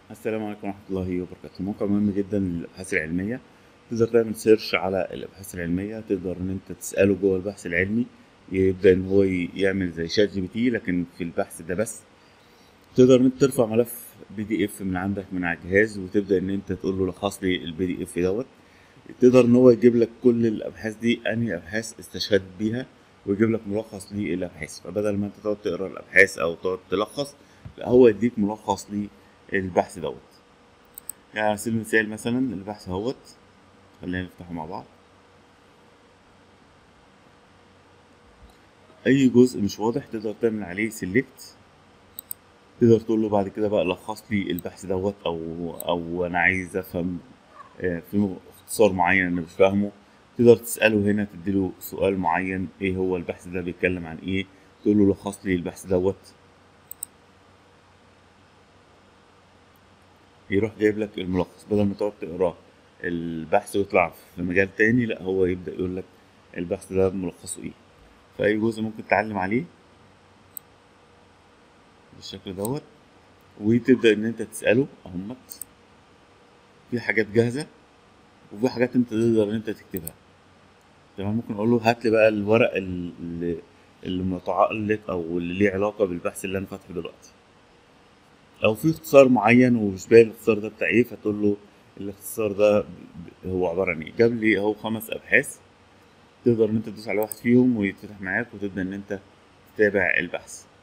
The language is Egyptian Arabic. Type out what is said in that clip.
السلام عليكم ورحمة الله وبركاته موقع مهم جدا للأبحاث العلمية تقدر تعمل سيرش على الأبحاث العلمية تقدر إن أنت تسأله جوه البحث العلمي يبدأ إن هو ي- يعمل زي شات جي بي تي لكن في البحث ده بس تقدر إن أنت ترفع ملف بي دي إف من عندك من على الجهاز وتبدأ إن أنت تقول له لخص لي البي دي إف دوت تقدر إن هو يجيب لك كل الأبحاث دي أنهي أبحاث استشهدت بيها ويجيب لك ملخص للأبحاث فبدل ما أنت تقعد تقرا الأبحاث أو تقعد تلخص لا هو يديك ملخص للبحث دوت يعني على سبيل المثال مثلا البحث اهوت خلينا نفتحه مع بعض اي جزء مش واضح تقدر تعمل عليه سيلكت تقدر تقول له بعد كده بقى لخص لي البحث دوت او او انا عايز افهم آه، في اختصار معين انا مش فاهمه تقدر تساله هنا تديله سؤال معين ايه هو البحث ده بيتكلم عن ايه تقول له لخص لي البحث دوت يروح جايب لك الملخص بدل ما تقعد تقراه البحث ويطلع في مجال تاني لا هو يبدأ يقول لك البحث ده ملخصه ايه فأي جزء ممكن تتعلم عليه بالشكل دوت وتبدأ إن أنت تسأله أهمت في حاجات جاهزة وفي حاجات أنت تقدر إن أنت تكتبها تمام ممكن أقول له هات لي بقى الورق اللي اللي متعلق أو اللي ليه علاقة بالبحث اللي أنا فاتحه دلوقتي لو في اختصار معين ومش باين الاختصار ده بتاع ايه فتقول له الاختصار ده ب- هو عبارة عن ايه جاب لي اهو خمس ابحاث تقدر ان انت تدوس على واحد فيهم ويتفتح معاك وتبدا ان انت تتابع البحث